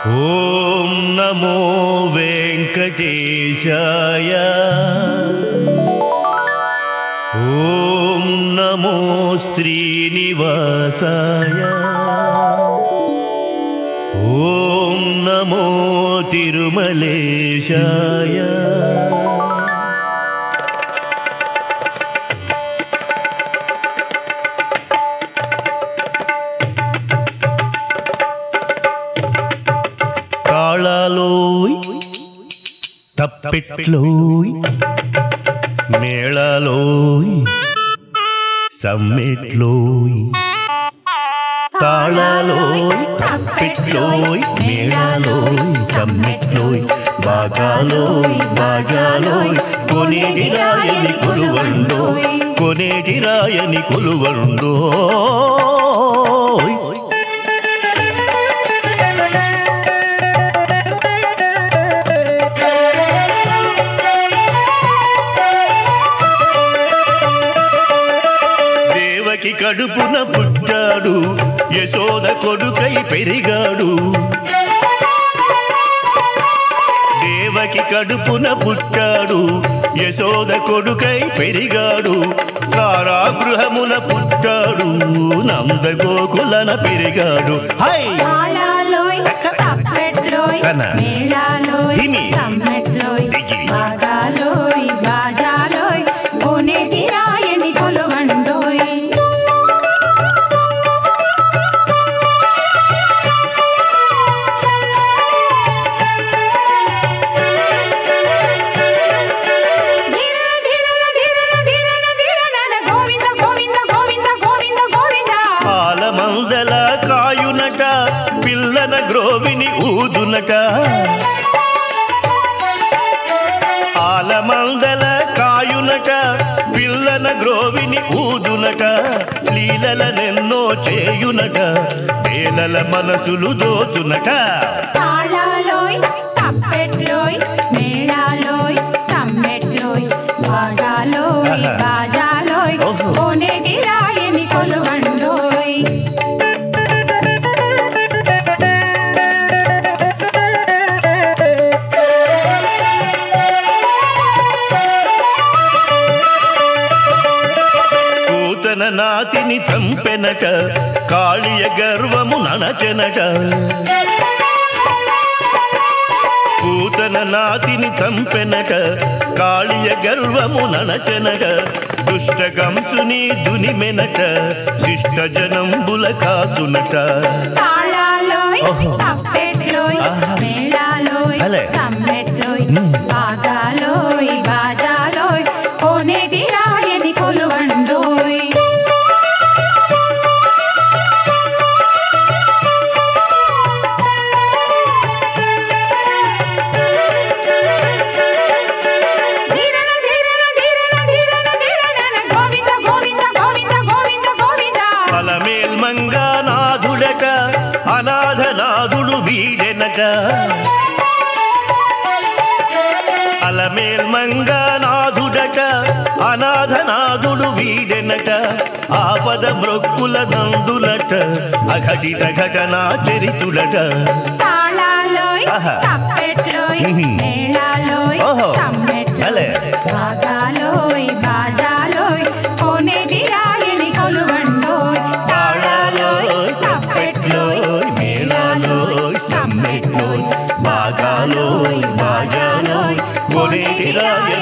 ఓం నమో వెంకటేశాయ ఓం నమో శ్రీనివాసాయ ఓం నమో తిరుమలేశాయ తాళాలోయ్ తప్పెట్లోయ్ మేళాలోయ్ సమ్మెట్లోయ్ తాళాలోయ్ తప్పెట్లోయ్ మేళాలోయ్ సమ్మెట్లోయ్ బాగాలోయ్ బాగాలోయ్ కొనేటి రాయని కొలువండోయ్ కొనేటి రాయని కొలువండోయ్ దేవకి కడుపున పుట్టాడు యశోద కొడుకై పెరిగాడు దేవకి కడుపున పుట్టాడు యశోద కొడుకై పెరిగాడు కారాగృహమున పుట్టాడు నందగోకులన పెరిగాడు హై తాళాలోయ్ తప్పెట్లోయ్ కన. మేళాలోయ్ హిమి. సమ్మెట్లోయ్ దిగి. బాగాలోయ్ బాజాలోయ్ కోనేటి రాయని కొలువండోయ్ ధీరన ధీరన ధీరన ధీరన ధీరన గోవింద గోవింద గోవింద గోవింద గోవింద పాలమందల కాయునట పిల్లన గ్రోవిని ఊదునట ఆలమందల కాయునట పిల్లన గ్రోవిని ఊదునట లీలలనెన్నో చేయునట వేలల మనసులు దోచునట తాళాలోయ్ తప్పెట్లోయ్ మేళాలోయ్ సమ్మెట్లోయ్ బాగాలోయ్ ఆహా. బాజాలోయ్ ఓహో. కోనేటి రాయని కొలువండోయ్ కూతన నాతిని చంపెనట కాళియ గర్వము ననచెనట పూతన నాతిని చంపెనట కాళియ గర్వము ననచెనట దుష్ట కంసుని దునిమెనట శిష్ట జనంబుల కాచునట తాళాలోయ్ ఓహో. తప్పెట్లోయ్ ఆహా. మేళాలోయ్ అలే. సమ్మెట్లోయ్ మ్. బాగాలోయ్ బాజాలోయ్ కోనేటి రాయని కొలువండోయ్ ధీరన ధీరన ధీరన ధీరన ధీరన గోవింద గోవింద గోవింద గోవింద గోవింద అలమేల్ మంగానాథుడట అనాథనాథుడు వీడెనట అలమేల్ మంగానాథుడట అనాథనాథుడు వీడెనట ఆపద మృక్కుల నందులట అఘటిత ఘటనా చరితుడట తాళాలోయ్ ఆహా. తప్పెట్లోయ్ మ్మ్. మేళాలోయ్ ఓహో. సమ్మెట్లోయ్ అలే. బాగాలోయ్ బాజాలోయ్ కోనేటి రాయని కొలువండోయ్ తాళాలోయ్ తప్పెట్లోయ్ మేళాలోయ్ సమ్మెట్లోయ్ బాగాలోయ్ బాజాలోయ్ కొనేటి రాయ